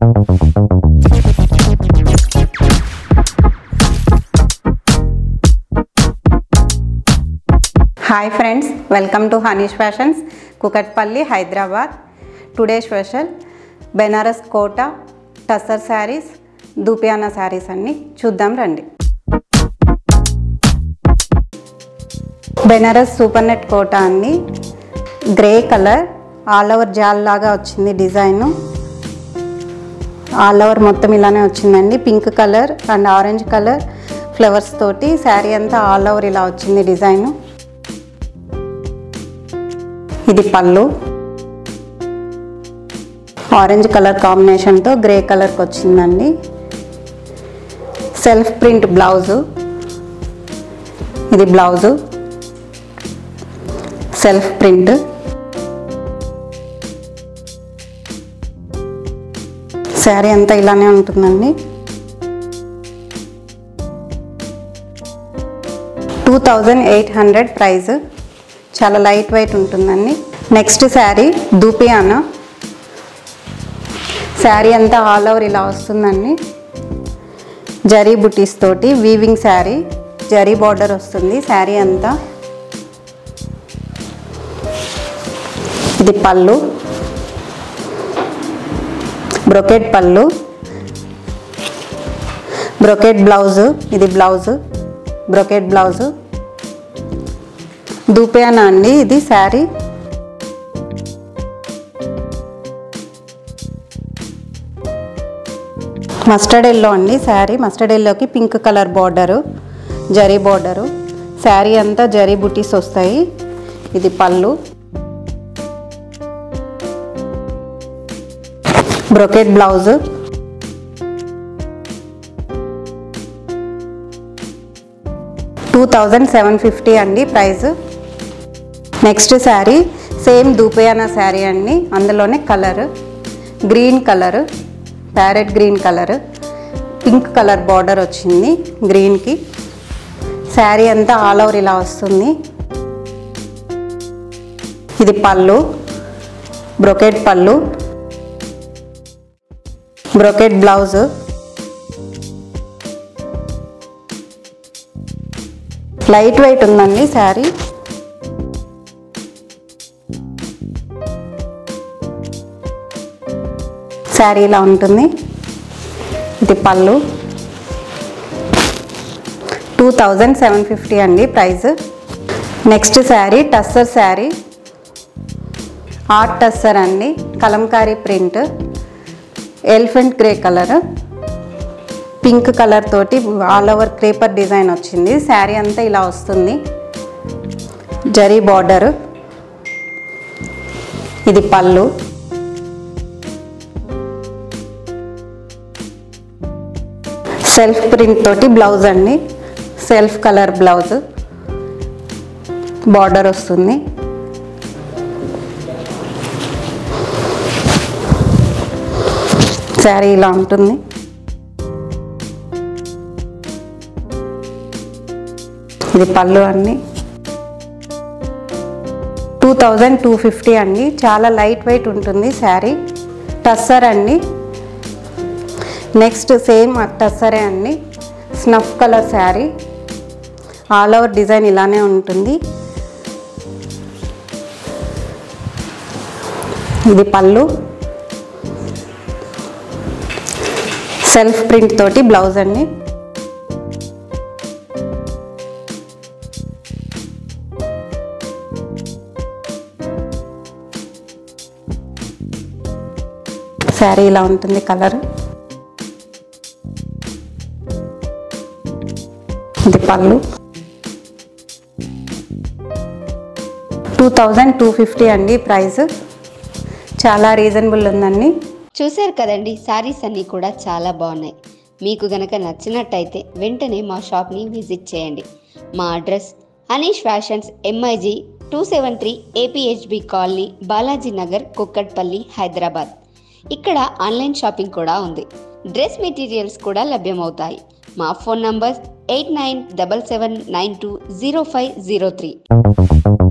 hi friends welcome to Hanish fashions Kukatpally Hyderabad today special Benares Kota tussar saris దూపియానా శారీస్ అన్ని చూద్దాం రండి బెనారస్ సూపర్ నెట్ కోట అండి గ్రే కలర్ ఆల్ ఓవర్ జాల్ లాగా వచ్చింది డిజైన్ ఆల్ ఓవర్ మొత్తం ఇలానే వచ్చిందండి pink colour and orange colour flowers తోటి శారీ అంతా ఆల్ ఓవర్ ఇలా వచ్చింది డిజైన్ ఇది పళ్ళు ఆరెంజ్ కలర్ కాంబినేషన్తో గ్రే కలర్కి వచ్చిందండి సెల్ఫ్ ప్రింట్ బ్లౌజు ఇది బ్లౌజు సెల్ఫ్ ప్రింట్ శారీ అంతా ఇలానే ఉంటుందండి two thousand eight hundred price చాలా లైట్ వెయిట్ ఉంటుందండి నెక్స్ట్ శారీ దూపియానా శారీ అంతా ఆల్ ఓవర్ ఇలా వస్తుందండి జరీ బుటీస్ తోటి వీవింగ్ శారీ జరీ బార్డర్ వస్తుంది శారీ అంతా ఇది పళ్ళు బ్రొకెట్ పళ్ళు బ్రొకెట్ బ్లౌజు ఇది బ్లౌజు బ్రొకెట్ బ్లౌజు దూపేనా అండి ఇది శారీ మస్టర్డ్ ఎల్లో అండి శారీ మస్టర్డ్ ఎల్లోకి pink colour border zari border sari అంతా జరీ బుటీస్ వస్తాయి ఇది పళ్ళు brocade blouse two thousand seven fifty అండి ప్రైస్ నెక్స్ట్ శారీ సేమ్ దూపయానా శారీ అండి అందులోనే colour green colour parrot green colour pink colour border వచ్చింది గ్రీన్కి శారీ అంతా ఆల్ ఓవర్ ఇలా వస్తుంది ఇది పళ్ళు బ్రొకెట్ పళ్ళు బ్రొకెట్ బ్లౌజ్ లైట్ వెయిట్ ఉందండి శారీ శారీ ఇలా ఉంటుంది ఇది పళ్ళు టూ థౌజండ్ సెవెన్ ఫిఫ్టీ అండి price next sari tussar sari art tussar అండి kalamkari print elephant grey colour pink colour తోటి ఆల్ ఓవర్ క్రేపర్ డిజైన్ వచ్చింది శారీ అంతా ఇలా వస్తుంది జరీ బార్డర్ ఇది పళ్ళు సెల్ఫ్ ప్రింట్ తోటి బ్లౌజ్ అండి సెల్ఫ్ కలర్ బ్లౌజ్ బార్డర్ వస్తుంది శారీ ఇలా ఉంటుంది ఇది పళ్ళు అండి టూ థౌజండ్ టూ ఫిఫ్టీ అండి చాలా లైట్ వెయిట్ ఉంటుంది శారీ టస్సర్ అండి నెక్స్ట్ సేమ్ టస్సరే అండి snuff colour sari all over design ఇలానే ఉంటుంది ఇది పళ్ళు సెల్ఫ్ ప్రింట్ తోటి బ్లౌజ్ అండి శారీ ఇలా ఉంటుంది కలర్ ఇది పళ్ళు టూ థౌజండ్ టూ ఫిఫ్టీ అండి ప్రైస్ చాలా రీజనబుల్ ఉందండి చూశారు కదండి శారీస్ అన్నీ కూడా చాలా బాగున్నాయి మీకు గనక నచ్చినట్టయితే వెంటనే మా షాప్ని విజిట్ చేయండి మా address Anish fashions MIG two seven three APHB colony Balaji Nagar Kukatpally Hyderabad ఇక్కడ ఆన్లైన్ షాపింగ్ కూడా ఉంది డ్రెస్ మెటీరియల్స్ కూడా లభ్యమవుతాయి మా phone number eight nine double seven nine two zero five zero three